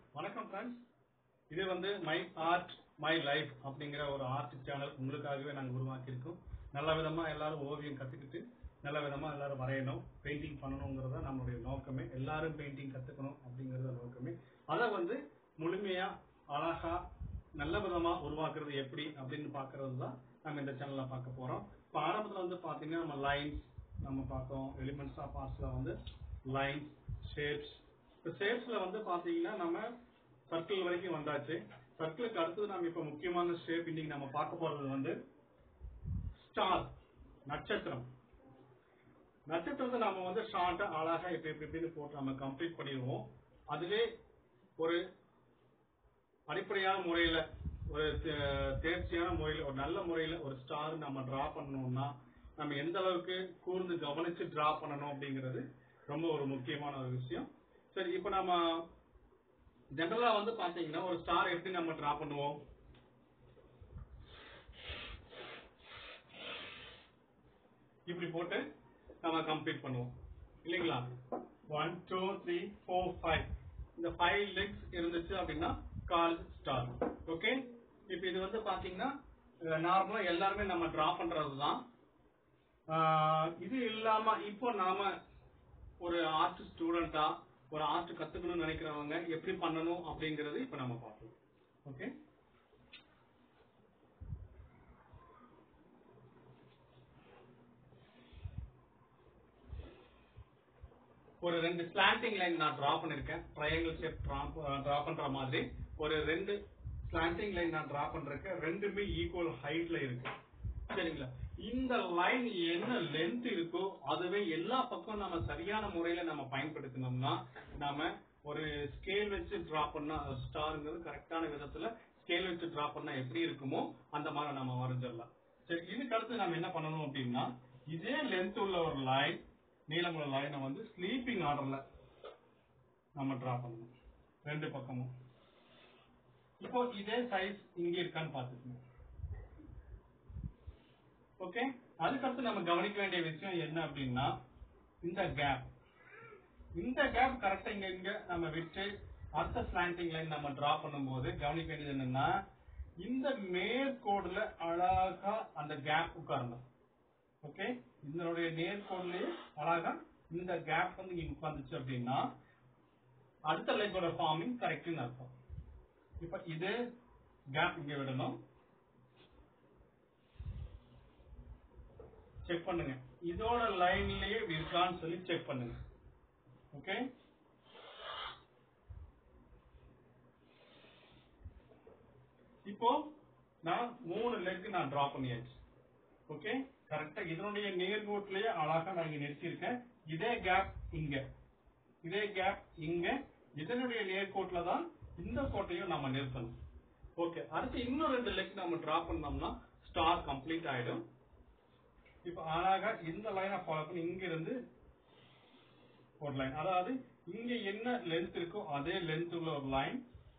வணக்கம் ஃப்ரெண்ட்ஸ் இது வந்து மை ஆர்ட் மை லைஃப் அப்படிங்கிற ஒரு ஆர்ட் சேனல் உங்களுக்காகவே நாங்கள் உருவாக்கியிருக்கோம் நல்ல விதமா எல்லாரும் ஓவியம் கத்துக்கிட்டு நல்ல விதமா எல்லாரும் வரையணும் பெயிண்டிங் பண்ணணுங்கிறத நம்மளுடைய நோக்கமே எல்லாரும் பெயிண்டிங் கத்துக்கணும் அப்படிங்கறத நோக்கமே அதை வந்து முழுமையா அழகா நல்ல விதமா உருவாக்குறது எப்படி அப்படின்னு பாக்குறது தான் நம்ம இந்த சேனல்ல பார்க்க போறோம் இப்போ ஆரம்பத்துல வந்து பாத்தீங்கன்னா நம்ம லைன்ஸ் நம்ம பார்த்தோம் எலிமெண்ட்ஸ் ஆஃப் ஆர்ட்ஸ்ல வந்து லைன்ஸ் ஷேப்ஸ் இப்போ ஷேப்ஸ்ல வந்து பாத்தீங்கன்னா நம்ம சர்க்கிள் வரைக்கும் வந்தாச்சு சர்க்கிளுக்கு அடுத்தது நம்ம இப்ப முக்கியமான ஷேப் இன்னைக்கு நம்ம பார்க்க போறது வந்து ஸ்டார் நட்சத்திரம் நட்சத்திரத்தை நம்ம வந்து ஷார்ட்டா அழகா இப்ப இப்படி இப்படின்னு போட்டு நம்ம கம்ப்ளீட் பண்ணிடுவோம் அதுவே ஒரு அடிப்படையான முறையில ஒரு தே- தேர்ச்சியான முறையில ஒரு நல்ல முறையில ஒரு ஸ்டார் நம்ம டிரா பண்ணணும்னா நம்ம எந்த அளவுக்கு கூர்ந்து கவனிச்சு டிரா பண்ணணும் அப்படிங்கிறது ரொம்ப ஒரு முக்கியமான ஒரு விஷயம் சரி இப்ப நம்ம ஜெனரலா வந்து பாத்தீங்கன்னா ஒரு ஸ்டார் எப்படி நம்ம டிரா பண்ணுவோம் இப்படி போட்டு நம்ம கம்ப்ளீட் பண்ணுவோம் இல்லைங்களா one two three four five இந்த ஃபைவ் லெக்ஸ் இருந்துச்சு அப்படின்னா கால் ஸ்டார் ஓகே இப்போ இது வந்து பாத்தீங்கன்னா நார்மலா எல்லாருமே நம்ம டிரா பண்றது தான் இது இல்லாம இப்போ நாம ஒரு ஆர்ட் ஸ்டூடெண்டா ஒரு ஆர்ட் கத்துக்கணும்னு நினைக்கிறவங்க எப்படி பண்ணணும் அப்படிங்கறது இப்ப நம்ம பார்ப்போம் ஓகே ஒரு ரெண்டு ஸ்லாண்டிங் லைன் நான் டிரா பண்ணிருக்கேன் ட்ரையாங்கிள் ஷேப் டிரா பண்ற மாதிரி ஒரு ரெண்டு ஸ்லாண்டிங் லைன் நான் டிரா பண்றேன் ரெண்டுமே ஈக்குவல் ஹைட்ல இருக்கு சரிங்களா இந்த லைன் என்ன லென்த் இருக்கோ அதுவே எல்லா பக்கம் நம்ம சரியான முறையில நம்ம பயன்படுத்தினோம்னா நாம ஒரு ஸ்கேல் வச்சு டிரா பண்ணா ஸ்டாருங்கிறது கரெக்டான விதத்துல ஸ்கேல் வச்சு டிரா பண்ணா எப்படி இருக்குமோ அந்த மாதிரி நம்ம வரைஞ்சிடலாம் சரி இதுக்கு அடுத்து நம்ம என்ன பண்ணணும் அப்படின்னா இதே லென்த் உள்ள ஒரு லைன் நீளமுள்ள லைனை வந்து ஸ்லீப்பிங் ஆர்டர்ல நம்ம டிரா பண்ணணும் ரெண்டு பக்கமும் இப்போ இதே சைஸ் இங்க இருக்கான்னு பாத்துக்கணும் ஓகே அதுக்கடுத்து நம்ம கவனிக்க வேண்டிய விஷயம் என்ன அப்படின்னா இந்த கேப் இந்த கேப் கரெக்டா இங்க இங்க நம்ம விட்டு அடுத்த ஸ்லாண்டிங் லைன் நம்ம டிரா பண்ணும்போது கவனிக்க வேண்டியது என்னன்னா இந்த மேற்கோடுல அழகா அந்த கேப் உட்காரணும் ஓகே இதனுடைய நேர்கோடுலயே அழகா இந்த கேப் வந்து இங்க உட்கார்ந்துச்சு அப்படின்னா அடுத்த லைக்கோட ஃபார்மிங் கரெக்ட்னு அர்த்தம் இப்ப இது கேப் இங்க விடணும் செக் பண்ணுங்க இதோட லைன்லயே இருக்கான்னு சொல்லி செக் பண்ணுங்க ஓகே இப்போ நான் மூணு லெக் நான் டிரா பண்ணியாச்சு ஓகே கரெக்டா இதனுடைய நேர்கோட்டிலேயே அழகா நான் இங்க நிறுத்தியிருக்கேன் இதே கேப் இங்க இதே கேப் இங்க இதனுடைய நேர்கோட்டில தான் இந்த கோட்டையும் நம்ம நிறுத்தணும் ஓகே அடுத்து இன்னும் ரெண்டு லெக் நம்ம டிரா பண்ணோம்னா ஸ்டார் கம்ப்ளீட் ஆயிடும் இப்ப அழகா இந்த லைனை ஃபாலோ பண்ணி இங்க இருந்து ஒரு லைன் அதாவது இங்க என்ன லென்த் இருக்கோ அதே லென்த் உள்ள ஒரு லைன்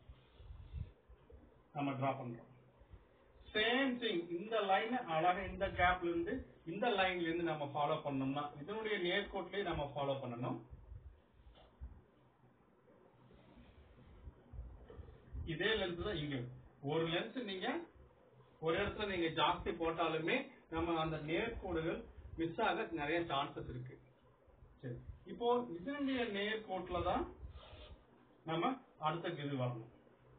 நம்ம டிரா பண்றோம் சேம் திங் இந்த லைன் அழகா இந்த கேப்ல இருந்து இந்த லைன்ல இருந்து நம்ம ஃபாலோ பண்ணோம்னா இதனுடைய நேர்கோட்டிலே நம்ம ஃபாலோ பண்ணணும் இதே லென்த் தான் இங்க ஒரு லென்த் நீங்க ஒரு இடத்துல நீங்க ஜாஸ்தி போட்டாலுமே நம்ம அந்த நேர்கோடுகள் மிஸ் ஆக நிறைய சான்சஸ் இருக்கு சரி இப்போ இதனுடைய நேர்கோட்டில தான் நம்ம அடுத்த இது வரணும்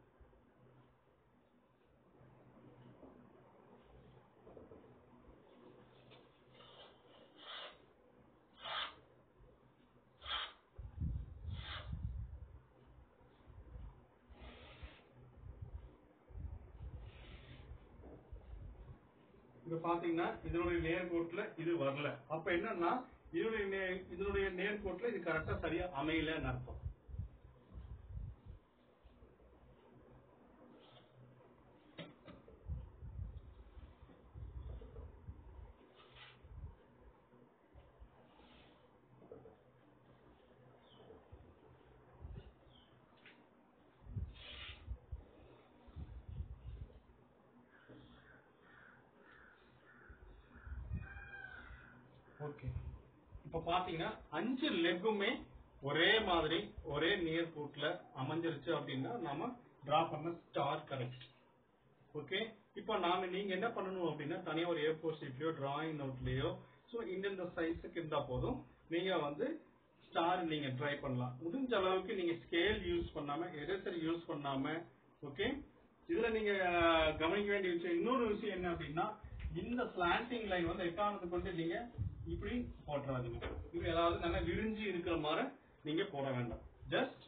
இப்ப பாத்தீங்கன்னா இதனுடைய நேர்கோட்டுல இது வரல அப்ப என்னன்னா இதனுடைய நே- இதனுடைய நேர்கோட்டுல இது கரெக்டா சரியா அமையலன்னு அர்த்தம் ஓகே இப்ப பாத்தீங்கன்னா அஞ்சு லெக்குமே ஒரே மாதிரி ஒரே நேர்கோட்டில் கோட்ல அமைஞ்சிருச்சு அப்படின்னா நாம டிரா பண்ண ஸ்டார் கரெக்ட் ஓகே இப்போ நாம நீங்க என்ன பண்ணணும் அப்படின்னா தனியா ஒரு ஏ ஃபோர் ஷீட்லயோ டிராயிங் நோட்லயோ ஸோ இந்தந்த சைஸுக்கு இருந்தா போதும் நீங்க வந்து ஸ்டார் நீங்க ட்ரை பண்ணலாம் முடிஞ்ச அளவுக்கு நீங்க ஸ்கேல் யூஸ் பண்ணாம எரேசர் யூஸ் பண்ணாம ஓகே இதுல நீங்க அஹ், கவனிக்க வேண்டிய விஷயம் இன்னொரு விஷயம் என்ன அப்படின்னா இந்த ஸ்லாண்டிங் லைன் வந்து எக்காரணத்தை கொண்டு நீங்க இப்படி போட்டுறாதீங்க இது ஏதாவது நல்லா விரிஞ்சு இருக்கிற மாதிரி நீங்க போட வேண்டாம் ஜஸ்ட்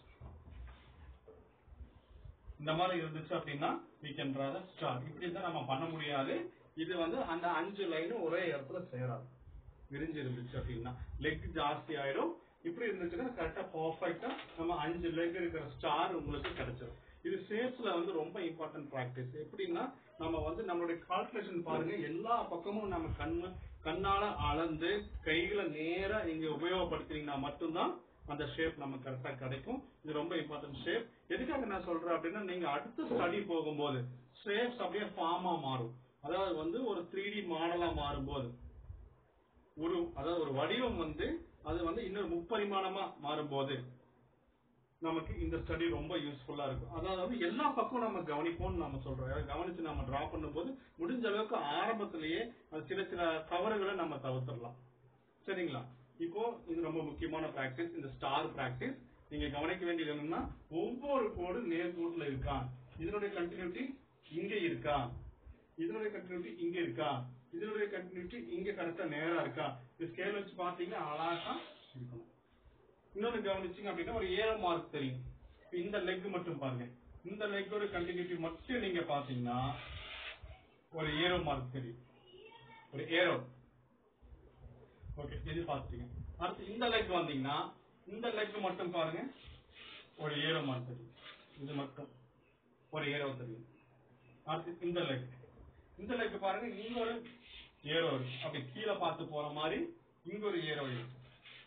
இந்த மாதிரி இருந்துச்சு அப்படின்னா we can draw the star இப்படி இருந்தா நம்ம பண்ண முடியாது இது வந்து அந்த அஞ்சு லைனும் ஒரே இடத்துல சேராது விரிஞ்சு இருந்துச்சு அப்படின்னா லெக் ஜாஸ்தி ஆயிடும் இப்படி இருந்துச்சுன்னா கரெக்டா பர்ஃபெக்டா நம்ம அஞ்சு லெக் இருக்கிற ஸ்டார் உங்களுக்கு கிடைச்சிடும் இது ஷேப்ஸ்ல வந்து ரொம்ப இம்பார்ட்டன்ட் பிராக்டிஸ் எப்படின்னா நம்ம வந்து நம்மளுடைய கால்குலேஷன் பாருங்க எல்லா பக்கமும் நம்ம கண்ணு கண்ணால அளந்து கைகளை நேரா நீங்க உபயோகப்படுத்தினீங்கன்னா மட்டும்தான் அந்த ஷேப் நமக்கு கரெக்டா கிடைக்கும் இது ரொம்ப இம்பார்ட்டன்ட் ஷேப் எதுக்காக நான் சொல்றேன் அப்படின்னா நீங்க அடுத்த ஸ்டடி போகும்போது ஷேப்ஸ் அப்படியே ஃபார்மா மாறும் அதாவது வந்து ஒரு த்ரீ டி மாடலா மாறும்போது ஒரு அதாவது ஒரு வடிவம் வந்து அது வந்து இன்னொரு முப்பரிமாணமா மாறும்போது நமக்கு இந்த ஸ்டடி ரொம்ப யூஸ்ஃபுல்லா இருக்கும் அதாவது வந்து எல்லா பக்கம் நம்ம கவனிப்போம்னு நம்ம சொல்றோம் அதாவது கவனிச்சு நம்ம டிரா பண்ணும்போது முடிஞ்ச அளவுக்கு ஆரம்பத்திலேயே அது சில சில தவறுகளை நம்ம தவிர்த்திடலாம் சரிங்களா இப்போ இது ரொம்ப முக்கியமான பிராக்டிஸ் இந்த ஸ்டார் பிராக்டிஸ் நீங்க கவனிக்க வேண்டியது என்னன்னா ஒவ்வொரு கோடு நேர்கோட்டுல இருக்கா இதனுடைய கண்டினியூட்டி இங்க இருக்கா இதனுடைய கண்டினியூட்டி இங்க இருக்கா இதனுடைய கண்டினியூட்டி இங்க கரெக்டா நேரா இருக்கா இந்த ஸ்கேல் வச்சு பாத்தீங்கன்னா அழகா இருக்கணும் இன்னொன்னு கவனிச்சீங்க அப்படின்னா ஒரு ஏரோ மார்க் தெரியும் இப்ப இந்த லெக் மட்டும் பாருங்க இந்த லெக்கோட கண்டினியூட்டி மட்டும் நீங்க பாத்தீங்கன்னா ஒரு ஏரோ மார்க் தெரியும் ஒரு ஏரோ ஓகே இது பார்த்துட்டீங்க அடுத்து இந்த லெக் வந்தீங்கன்னா இந்த லெக் மட்டும் பாருங்க ஒரு ஏரோ மார்க் தெரியும் இது மட்டும் ஒரு ஏரோ தெரியும் அடுத்து இந்த லெக் இந்த லெக் பாருங்க இங்க ஒரு ஏரோ இருக்கு அப்படி கீழே பார்த்து போற மாதிரி இங்க ஒரு ஏரோ இருக்கு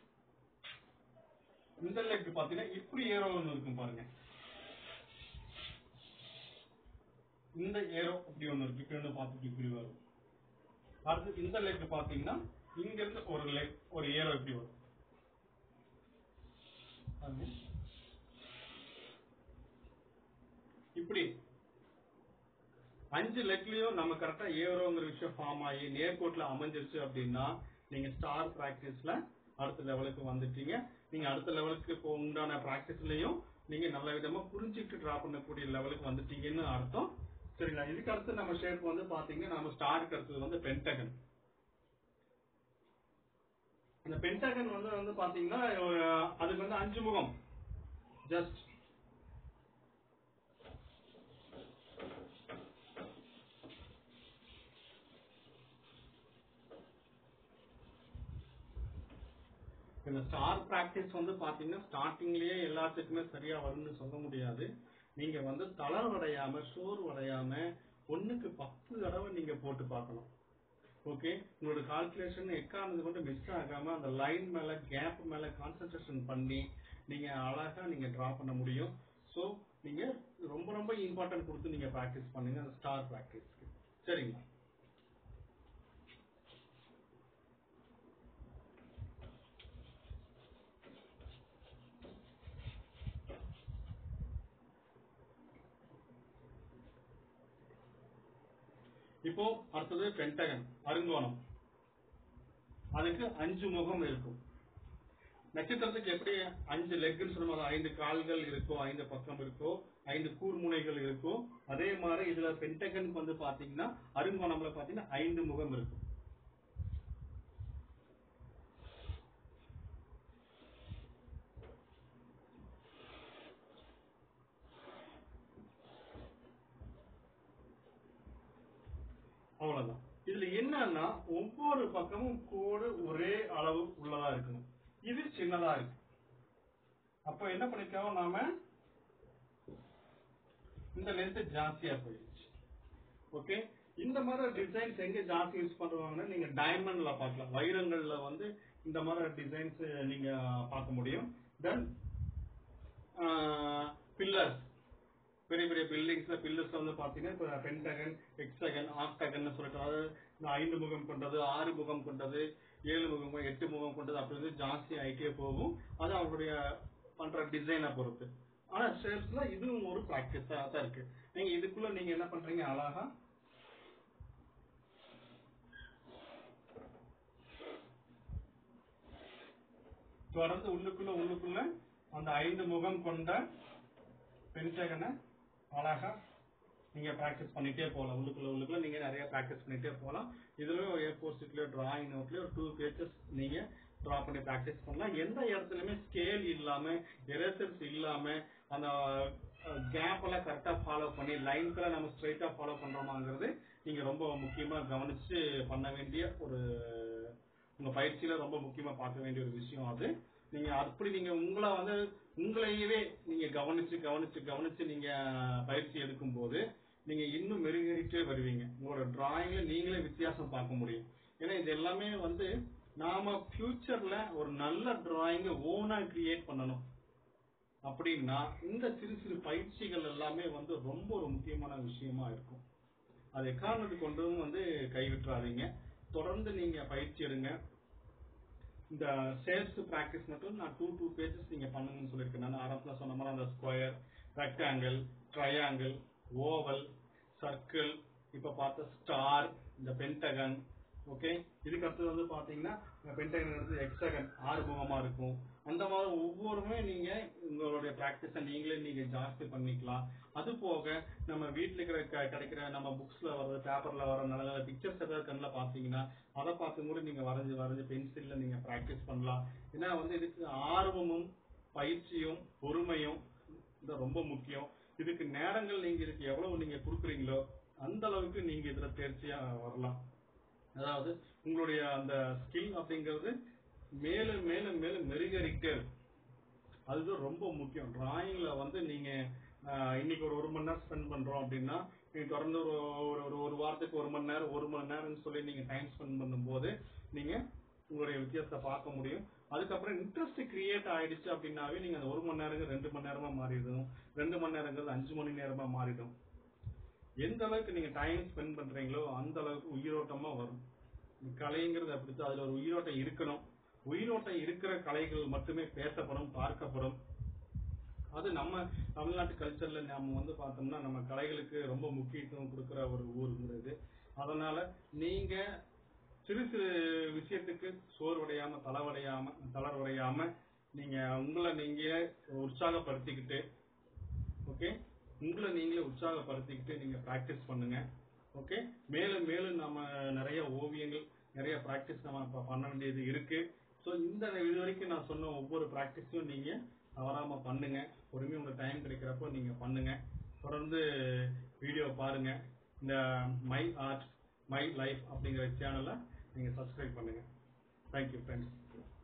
இந்த லெக் பாத்தீங்கன்னா இப்படி ஏரோ ஒன்று இருக்கும் பாருங்க இந்த ஏரோ இப்படி ஒன்று இருக்கு இப்படி ஒன்று பார்த்துட்டு இப்படி வரும் அடுத்து இந்த லெக் பாத்தீங்கன்னா இங்க இருந்து ஒரு லெக் ஒரு ஏரோ இப்படி வரும் பாருங்க. இப்படி அஞ்சு லெக்லயும் நம்ம கரெக்டா ஏரோங்கிற விஷயம் ஃபார்ம் ஆகி நேர்கோட்ல அமைஞ்சிருச்சு அப்படின்னா நீங்க ஸ்டார் பிராக்டிஸ்ல அடுத்த லெவலுக்கு வந்துட்டீங்க நீங்க அடுத்த லெவலுக்கு இப்போ உண்டான பிராக்டிஸ்லயும் நீங்க நல்ல விதமா புரிஞ்சுக்கிட்டு டிரா பண்ணக்கூடிய லெவலுக்கு வந்துட்டீங்கன்னு அர்த்தம் சரிங்களா இதுக்கு அடுத்து நம்ம ஷேப் வந்து பாத்தீங்கன்னா நம்ம ஸ்டாருக்கு அடுத்தது வந்து பென்டகன் இந்த பென்டகன் வந்து வந்து பாத்தீங்கன்னா ஒரு அதுக்கு வந்து அஞ்சு முகம் ஜஸ்ட் இந்த ஸ்டார் பிராக்டிஸ் வந்து பாத்தீங்கன்னா ஸ்டார்டிங்லயே எல்லாத்துக்குமே சரியா வரும்னு சொல்ல முடியாது நீங்க வந்து தளர்வடையாம சோர்வடையாம ஒண்ணுக்கு பத்து தடவை நீங்க போட்டு பார்க்கணும் ஓகே உங்களோட கால்குலேஷன் எக்கானது கொண்டு மிஸ் ஆகாம அந்த லைன் மேல கேப் மேல கான்சென்ட்ரேஷன் பண்ணி நீங்க அழகா நீங்க டிரா பண்ண முடியும் சோ நீங்க ரொம்ப ரொம்ப இம்பார்ட்டன்ட் கொடுத்து நீங்க பிராக்டிஸ் பண்ணுங்க அந்த ஸ்டார் பிராக்டிஸ்க்கு சரிங்களா இப்போ அடுத்தது பென்டகன் அருங்கோணம் அதுக்கு அஞ்சு முகம் இருக்கும் நட்சத்திரத்துக்கு எப்படி அஞ்சு லெக்னு சொன்னோம் ஐந்து கால்கள் இருக்கோ ஐந்து பக்கம் இருக்கோ ஐந்து கூர்முனைகள் இருக்கோ அதே மாதிரி இதுல பென்டகன் வந்து பாத்தீங்கன்னா அருங்கோணம்ல பாத்தீங்கன்னா ஐந்து முகம் இருக்கும் அவ்வளவுதான் இதுல என்னன்னா ஒவ்வொரு பக்கமும் கோடு ஒரே அளவு உள்ளதா இருக்கணும் இது சின்னதா இருக்கு அப்ப என்ன பண்ணிருக்கோம் நாம இந்த லென்த் ஜாஸ்தியா போயிடுச்சு ஓகே இந்த மாதிரி டிசைன்ஸ் எங்க ஜாஸ்தி யூஸ் பண்ணுவாங்கன்னா நீங்க டைமண்ட்ல பார்க்கலாம் வைரங்கள்ல வந்து இந்த மாதிரி டிசைன்ஸ் நீங்க பார்க்க முடியும் தென் பில்லர்ஸ் பெரிய பெரிய பில்டிங்ஸ்ல பில்லர்ஸ் வந்து பாத்தீங்கன்னா இப்ப பென்டகன் எக்ஸகன் ஆக்டகன் சொல்லிட்டு அதாவது இந்த ஐந்து முகம் கொண்டது ஆறு முகம் கொண்டது ஏழு முகம் எட்டு முகம் கொண்டது அப்படி வந்து ஜாஸ்தி ஆயிட்டே போகும் அது அவங்களுடைய பண்ற டிசைனை பொறுத்து ஆனா ஷேப்ஸ்ல இதுவும் ஒரு ப்ராக்டிஸா தான் இருக்கு நீங்க இதுக்குள்ள நீங்க என்ன பண்றீங்க அழகா தொடர்ந்து உள்ளுக்குள்ள உள்ளுக்குள்ள அந்த ஐந்து முகம் கொண்ட பென்டகனை அழகா நீங்க பிராக்டிஸ் பண்ணிட்டே போகலாம் உள்ளுக்குள்ள உள்ளுக்குள்ள நீங்க நிறைய பிராக்டிஸ் பண்ணிட்டே போகலாம் இதுல ஏ ஃபோர் ஷீட்லயோ டிராயிங் நோட்லயோ டூ பேஜஸ் நீங்க டிரா பண்ணி பிராக்டிஸ் பண்ணலாம் எந்த இடத்துலயுமே ஸ்கேல் இல்லாம எரேசர்ஸ் இல்லாம அந்த கேப் எல்லாம் கரெக்டா ஃபாலோ பண்ணி லைன்ஸ் எல்லாம் நம்ம ஸ்ட்ரைட்டா ஃபாலோ பண்றோமாங்கிறது நீங்க ரொம்ப முக்கியமா கவனிச்சு பண்ண வேண்டிய ஒரு உங்க பயிற்சியில ரொம்ப முக்கியமா பார்க்க வேண்டிய ஒரு விஷயம் அது நீங்க அப்படி நீங்க உங்களை வந்து உங்களையவே நீங்க கவனிச்சு கவனிச்சு கவனிச்சு நீங்க பயிற்சி எடுக்கும் போது நீங்க இன்னும் மெருகேறிட்டே வருவீங்க உங்களோட டிராயிங்ல நீங்களே வித்தியாசம் பார்க்க முடியும் ஏன்னா இது எல்லாமே வந்து நாம ஃபியூச்சர்ல ஒரு நல்ல டிராயிங்க ஓனா கிரியேட் பண்ணணும் அப்படின்னா இந்த சிறு சிறு பயிற்சிகள் எல்லாமே வந்து ரொம்ப ஒரு முக்கியமான விஷயமா இருக்கும் அது எக்காரணத்துக்கு கொண்டும் வந்து கைவிட்டுறாதீங்க தொடர்ந்து நீங்க பயிற்சி எடுங்க இந்த சேல்ஸ் பிராக்டிஸ் மட்டும் நான் டூ டூ பேஜஸ் நீங்க பண்ணுங்கன்னு சொல்லியிருக்கேன் நான் ஆரம்பத்தில் சொன்ன மாதிரி அந்த square rectangle triangle oval circle இப்ப பார்த்த ஸ்டார் இந்த பென்டகன் ஓகே இதுக்கு அடுத்தது வந்து பாத்தீங்கன்னா பென்டகன் எடுத்து எக்ஸகன் ஆறு முகமா இருக்கும் அந்த மாதிரி ஒவ்வொருமே நீங்க உங்களுடைய பிராக்டிஸ நீங்களே நீங்க ஜாஸ்தி பண்ணிக்கலாம் அது போக நம்ம வீட்டுல இருக்கிற க- கிடைக்கிற நம்ம புக்ஸ்ல வர்றது பேப்பர்ல வர நல்ல நல்ல பிக்சர்ஸ் ஏதாவது கண்ணில் பாத்தீங்கன்னா அதை பார்த்து கூட நீங்க வரைஞ்சு வரைஞ்சு பென்சில்ல நீங்க பிராக்டிஸ் பண்ணலாம் ஏன்னா வந்து இதுக்கு ஆர்வமும் பயிற்சியும் பொறுமையும் இது ரொம்ப முக்கியம் இதுக்கு நேரங்கள் நீங்க இதுக்கு எவ்வளவு நீங்க கொடுக்குறீங்களோ அந்த அளவுக்கு நீங்க இதுல தேர்ச்சியா வரலாம் அதாவது உங்களுடைய அந்த ஸ்கில் அப்படிங்கிறது மேலும் மேலும் மேலும் மெருகரிக்க அதுதான் ரொம்ப முக்கியம் டிராயிங்ல வந்து நீங்க ஆஹ், இன்னைக்கு ஒரு ஒரு மணி நேரம் ஸ்பெண்ட் பண்றோம் அப்படின்னா நீங்க தொடர்ந்து ஒரு ஒரு ஒரு ஒரு வாரத்துக்கு ஒரு மணி நேரம் ஒரு மணி நேரம்னு சொல்லி நீங்க டைம் ஸ்பெண்ட் பண்ணும்போது நீங்க உங்களுடைய வித்தியாசத்தை பார்க்க முடியும் அதுக்கப்புறம் இன்ட்ரெஸ்ட் கிரியேட் ஆயிடுச்சு அப்படின்னாவே நீங்க அந்த ஒரு மணி நேரங்கிறது ரெண்டு மணி நேரமா மாறிடும் ரெண்டு மணி நேரங்கிறது அஞ்சு மணி நேரமா மாறிடும் எந்த அளவுக்கு நீங்க டைம் ஸ்பெண்ட் பண்றீங்களோ அந்த அளவுக்கு உயிரோட்டமா வரும் கலைங்கிறது அப்படித்தான் அதுல ஒரு உயிரோட்டம் இருக்கணும் உயிரோட்டம் இருக்கிற கலைகள் மட்டுமே பேசப்படும் பார்க்கப்படும் அது நம்ம தமிழ்நாட்டு கல்ச்சர்ல நாம வந்து பார்த்தோம்னா நம்ம கலைகளுக்கு ரொம்ப முக்கியத்துவம் கொடுக்கிற ஒரு ஊருங்கிறது அதனால நீங்க சிறு சிறு விஷயத்துக்கு சோர்வடையாம தளவடையாம தளர்வடையாம நீங்க உங்களை நீங்க உற்சாகப்படுத்திக்கிட்டு ஓகே உங்களை நீங்களே உற்சாகப்படுத்திக்கிட்டு நீங்க பிராக்டிஸ் பண்ணுங்க ஓகே மேலும் மேலும் நம்ம நிறைய ஓவியங்கள் நிறைய பிராக்டிஸ் நம்ம இப்ப பண்ண வேண்டியது இருக்கு ஸோ இந்த இது வரைக்கும் நான் சொன்ன ஒவ்வொரு பிராக்டிஸையும் நீங்க தவறாம பண்ணுங்க பொறுமையாக உங்களுக்கு டைம் கிடைக்கிறப்போ நீங்க பண்ணுங்க தொடர்ந்து வீடியோ பாருங்க இந்த மை ஆர்ட் மை லைஃப் அப்படிங்கிற சேனலை நீங்க சப்ஸ்கிரைப் பண்ணுங்க தேங்க்யூ ஃப்ரெண்ட்ஸ்